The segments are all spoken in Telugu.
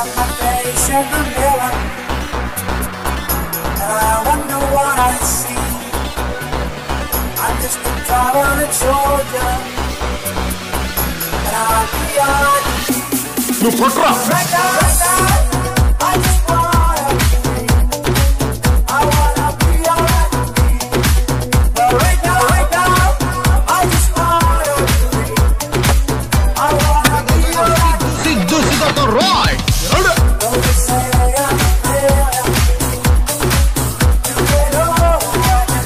at my face in the mirror. And I wonder what I see. I'm just a driver in Georgia. And I'll be on నువ్వు కొట్రా right now, right now. I just wanna be. I wanna be alright with me. But right now, right now, I just wanna be. I wanna be alright. Siddhu సిద్ధతో Roy Don't you say I'm there. You get over what I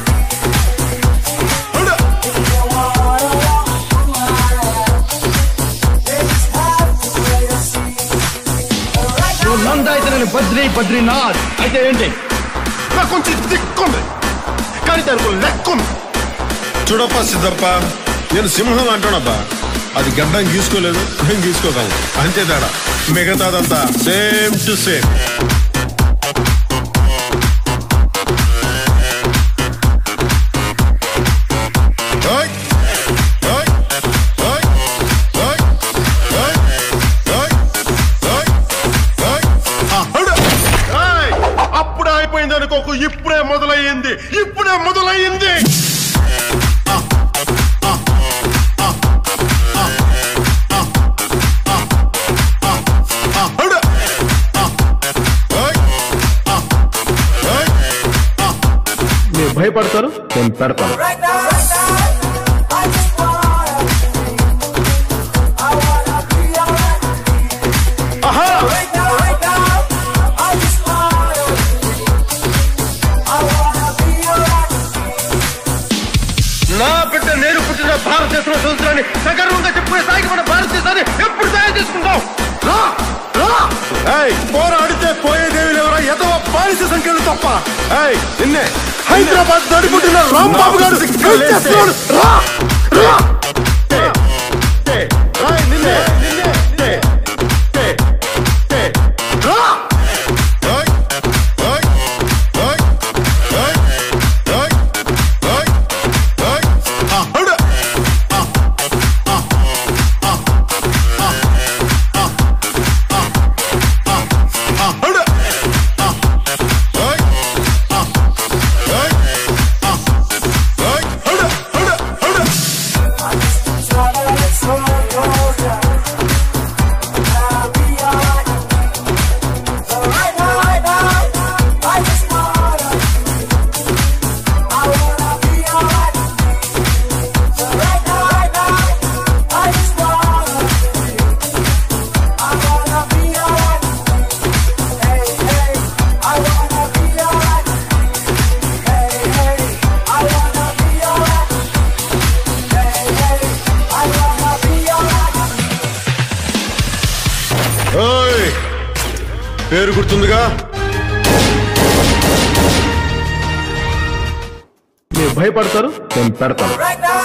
need. If you wanna know who I am, they just have to wait and see. But right now, నంద అయితే నేను బద్రి బద్రీనాథ్ అయితే ఏంటి నాకు కొంచెం దిక్కుంది కానీ దానికి ఒక లెక్క ఉంది చూడప్ప సిద్ధప్ప నేను సింహం అంటానబ్బా అది గడ్డం గీసుకోలేదు నేను గీసుకోగలను అంతే తేడా మిగతాదంతా సేమ్ టు సేమ్ ఓయ్ ఓయ్ ఓయ్ ఓయ్ ఓయ్ ఓయ్ ఓయ్ ఓయ్ అహడ ఏయ్! అప్పుడే అయిపోయింది అనుకోకు ఇప్పుడే మొదలయ్యింది ఇప్పుడే మొదలయ్యింది అహడ! ఓయ్! ఓయ్! మీరు భయపడతారు నేను పెడతాను right now, right now, I just wanna be. I wanna be alright with me. ఆహా! Right now, right now, I just wanna be. I wanna be alright with me. నా బిడ్డ నేను పుట్టిన భారతదేశంలో సంవత్సరాన్ని సగర్వంగా చెప్పుకునే స్థాయికి మన భారతదేశాన్ని ఎప్పుడు తయారు చేసుకుంటాం రా రా ఏయ్ పోరాడితే పోయేదేవి ఎవరా ఎదవ బానిస సంఖ్యలు తప్ప ఏయ్ నిన్నే హైదరాబాద్ నడిపుట్టిన రాంబాబు గారు చేస్తున్నాడు రా రా ఏయ్, నిన్నే నిన్నే ఏయ్, ఏయ్, ఏయ్, రా ఓయ్ ఓయ్ ఓయ్ ఓయ్ ఓయ్ ఓయ్ ఓయ్ అహడ అహడ ఓయ్ ఓయ్ ఓయ్ హడ హడ హడ Trouble is so Georgia. I'll be alright with me. But right now, right now, I just wanna be. I wanna be alright with me. But right now, right now, I just wanna be. I wanna be alright with me. Hey, hey, I wanna be alright with me. Hey, hey, I wanna be alright with me. Hey, hey, I wanna be alright with me. ఓయ్ పేరు గుర్తుందిగా మీరు భయపడతారు నేను పెడతాను Right now,